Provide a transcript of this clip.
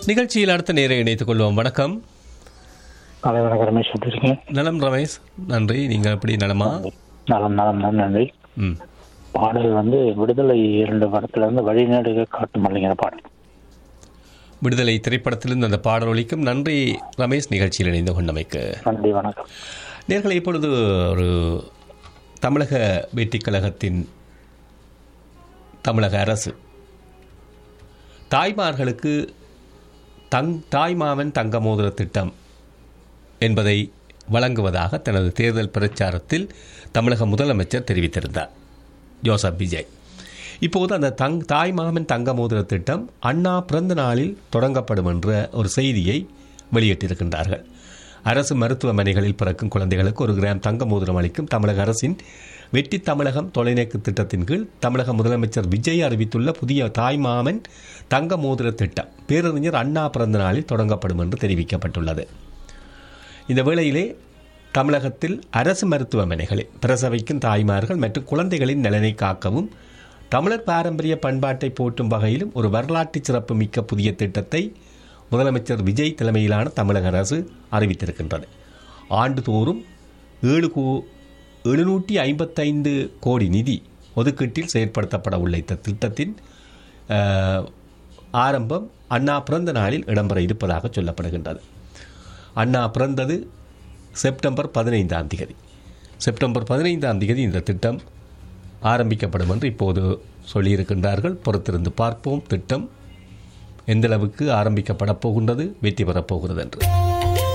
நிகழ்ச்சியில் அடுத்த நேரை இணைத்துக் கொள்வோம் வணக்கம் காலை வணக்கம் ரமேஷ் எப்படி இருக்கீங்க நலம் ரமேஷ் நன்றி நீங்கள் எப்படி நலமா நலம் நலம் நலம் நன்றி ம் பாடல் வந்து விடுதலை இரண்டு படத்துல இருந்து வழிநடுக காட்டும் அப்படிங்கிற பாடல் விடுதலை திரைப்படத்திலிருந்து அந்த பாடல் ஒலிக்கும் நன்றி ரமேஷ் நிகழ்ச்சியில் இணைந்து கொண்டமைக்கு நன்றி வணக்கம் நேர்களை இப்பொழுது ஒரு தமிழக வெற்றிக் கழகத்தின் தமிழக அரசு தாய்மார்களுக்கு தங் தாய்மாமன் தங்க மோதிர திட்டம் என்பதை வழங்குவதாக தனது தேர்தல் பிரச்சாரத்தில் தமிழக முதலமைச்சர் தெரிவித்திருந்தார் ஜோசப் விஜய் இப்போது அந்த தங் தாய்மாமன் தங்க மோதிர திட்டம் அண்ணா பிறந்த நாளில் தொடங்கப்படும் என்ற ஒரு செய்தியை வெளியிட்டிருக்கின்றார்கள் அரசு மருத்துவமனைகளில் பிறக்கும் குழந்தைகளுக்கு ஒரு கிராம் தங்க மோதிரம் அளிக்கும் தமிழக அரசின் வெற்றி தமிழகம் தொலைநோக்கு திட்டத்தின் கீழ் தமிழக முதலமைச்சர் விஜய் அறிவித்துள்ள புதிய தாய்மாமன் தங்க மோதிர திட்டம் பேரறிஞர் அண்ணா பிறந்த நாளில் தொடங்கப்படும் என்று தெரிவிக்கப்பட்டுள்ளது இந்த வேளையிலே தமிழகத்தில் அரசு மருத்துவமனைகளில் பிரசவிக்கும் தாய்மார்கள் மற்றும் குழந்தைகளின் நலனை காக்கவும் தமிழர் பாரம்பரிய பண்பாட்டை போற்றும் வகையிலும் ஒரு வரலாற்று சிறப்பு மிக்க புதிய திட்டத்தை முதலமைச்சர் விஜய் தலைமையிலான தமிழக அரசு அறிவித்திருக்கின்றது ஆண்டுதோறும் ஏழு கோ எழுநூற்றி ஐம்பத்தைந்து கோடி நிதி ஒதுக்கீட்டில் செயற்படுத்தப்பட உள்ள இந்த திட்டத்தின் அஹ், ஆரம்பம் அண்ணா பிறந்த நாளில் இடம்பெற இருப்பதாக சொல்லப்படுகின்றது அண்ணா பிறந்தது செப்டம்பர் பதினைந்தாம் தேதி செப்டம்பர் பதினைந்தாம் தேதி இந்த திட்டம் ஆரம்பிக்கப்படும் என்று இப்போது சொல்லியிருக்கின்றார்கள் பொறுத்திருந்து பார்ப்போம் திட்டம் எந்தளவுக்கு ஆரம்பிக்கப்பட போகின்றது வெற்றி பெறப் போகிறது என்று